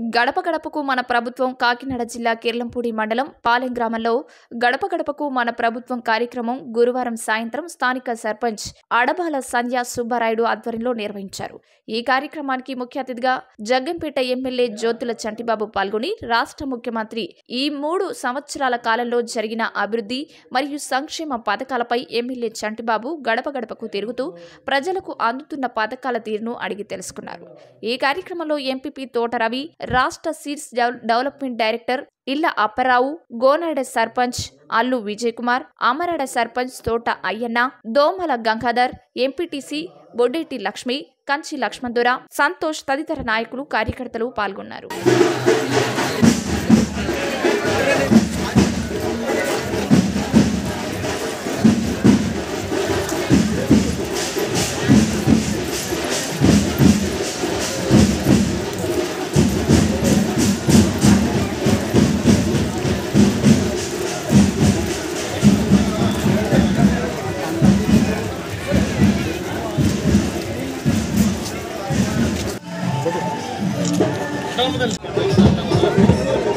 గడప గడపకు మన ప్రభుత్వం కాకినాడ జిల్లా కిర్లంపూడి మండలం పాలెం గ్రామంలో గడప గడపకు మన ప్రభుత్వం కార్యక్రమం గురువారం సాయంత్రం స్థానిక సర్పంచ్ అడబాల సంధ్య సుబ్బారాయుడు ఆధ్వర్యంలో నిర్వహించారు ఈ కార్యక్రమానికి ముఖ్య అతిథిగా జగ్గంపేట ఎమ్మెల్యే జ్యోతుల చంటిబాబు పాల్గొని రాష్ట్ర ముఖ్యమంత్రి ఈ మూడు సంవత్సరాల కాలంలో జరిగిన అభివృద్ధి మరియు సంక్షేమ పథకాలపై ఎమ్మెల్యే చంటిబాబు గడప గడపకు తిరుగుతూ ప్రజలకు అందుతున్న పథకాల తీరును అడిగి తెలుసుకున్నారు ఈ కార్యక్రమంలో ఎంపీపీ తోట రవి రాష్ట్ర సీడ్స్ డెవ- డెవలప్మెంట్ డైరెక్టర్ ఇళ్ల అప్పారావు గోనాడ సర్పంచ్ అల్లు విజయ్ కుమార్ అమరాడ సర్పంచ్ తోట అయ్యన్న దోమల గంగాధర్ ఎంపీటీసీ బొడ్డేటి లక్ష్మి కంచి లక్ష్మణుర సంతోష్ తదితర నాయకులు కార్యకర్తలు పాల్గొన్నారు Come on,